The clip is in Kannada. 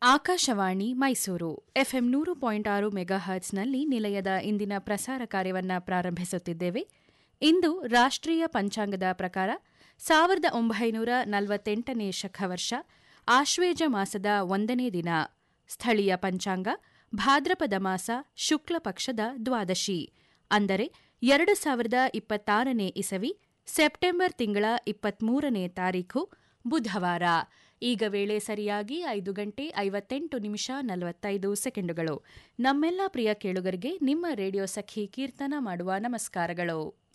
ಆಕಾಶವಾಣಿ ಮೈಸೂರು ಎಫ್ಎಂ ನೂರು ಪಾಯಿಂಟ್ ಆರು ಮೆಗಾಹರ್ಟ್ಸ್ನಲ್ಲಿ ನಿಲಯದ ಇಂದಿನ ಪ್ರಸಾರ ಕಾರ್ಯವನ್ನು ಪ್ರಾರಂಭಿಸುತ್ತಿದ್ದೇವೆ ಇಂದು ರಾಷ್ಟ್ರೀಯ ಪಂಚಾಂಗದ ಪ್ರಕಾರ ಸಾವಿರದ ಒಂಬೈನೂರ ನಲವತ್ತೆಂಟನೇ ಶಖವರ್ಷ ಆಶ್ವೇಜ ಮಾಸದ ಒಂದನೇ ದಿನ ಸ್ಥಳೀಯ ಪಂಚಾಂಗ ಭಾದ್ರಪದ ಮಾಸ ಶುಕ್ಲ ಪಕ್ಷದ ದ್ವಾದಶಿ ಅಂದರೆ ಎರಡು ಸಾವಿರದ ಇಪ್ಪತ್ತಾರನೇ ಇಸವಿ ಸೆಪ್ಟೆಂಬರ್ ತಿಂಗಳ ಇಪ್ಪತ್ಮೂರನೇ ತಾರೀಖು ಬುಧವಾರ ಈಗ ವೇಳೆ ಸರಿಯಾಗಿ ಐದು ಗಂಟೆ ಐವತ್ತೆಂಟು ನಿಮಿಷ ನಲವತ್ತೈದು ಸೆಕೆಂಡುಗಳು ನಮ್ಮೆಲ್ಲ ಪ್ರಿಯ ಕೇಳುಗರಿಗೆ ನಿಮ್ಮ ರೇಡಿಯೋ ಸಖಿ ಕೀರ್ತನ ಮಾಡುವ ನಮಸ್ಕಾರಗಳು